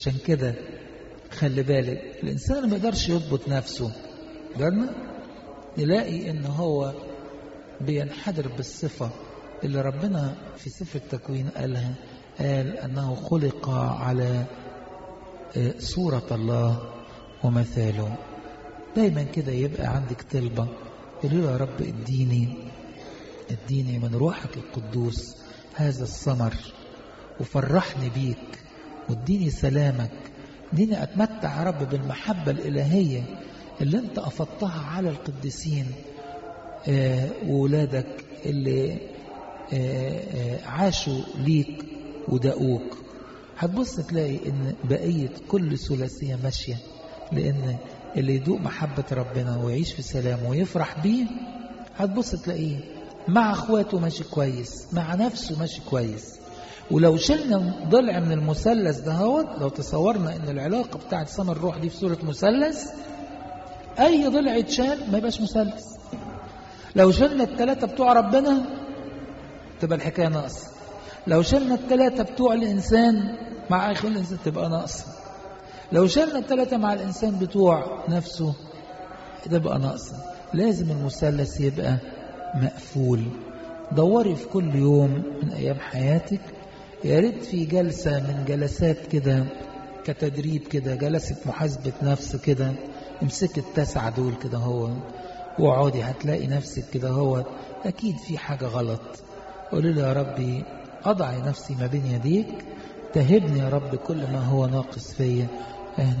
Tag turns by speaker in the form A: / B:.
A: عشان كده خلي بالك الإنسان ما يقدرش يضبط نفسه جرنا نلاقي إن هو بينحدر بالصفة اللي ربنا في سفر التكوين قالها قال أنه خلق على صورة الله ومثاله دايما كده يبقى عندك طلبة قولي له يا رب اديني اديني من روحك القدوس هذا الثمر وفرحني بيك واديني سلامك اديني اتمتع يا رب بالمحبة الإلهية اللي انت أفضتها على القديسين آه وولادك اللي آه آه عاشوا ليك ودقوك هتبص تلاقي ان بقية كل ثلاثية ماشية لان اللي يدوق محبة ربنا ويعيش في سلام ويفرح بيه هتبص تلاقيه مع اخواته ماشي كويس مع نفسه ماشي كويس ولو شلنا ضلع من المثلث ده هوت لو تصورنا ان العلاقة بتاعت سما الروح دي في صورة مثلث اي ضلع يتشال ما يبقاش مثلث لو شلنا الثلاثة بتوع ربنا تبقى الحكاية ناقصة لو شلنا الثلاثة بتوع الإنسان مع أخي الإنسان تبقى ناقصة لو شلنا الثلاثة مع الإنسان بتوع نفسه تبقى ناقصة لازم المثلث يبقى مقفول دوري في كل يوم من أيام حياتك يا ريت في جلسة من جلسات كده كتدريب كده جلسة محاسبة نفس كده امسك التسعة دول كده هو واقعدي هتلاقي نفسك كده هو أكيد في حاجة غلط قولي له يا ربي أضع نفسي ما بين يديك تهبني يا رب كل ما هو ناقص فيا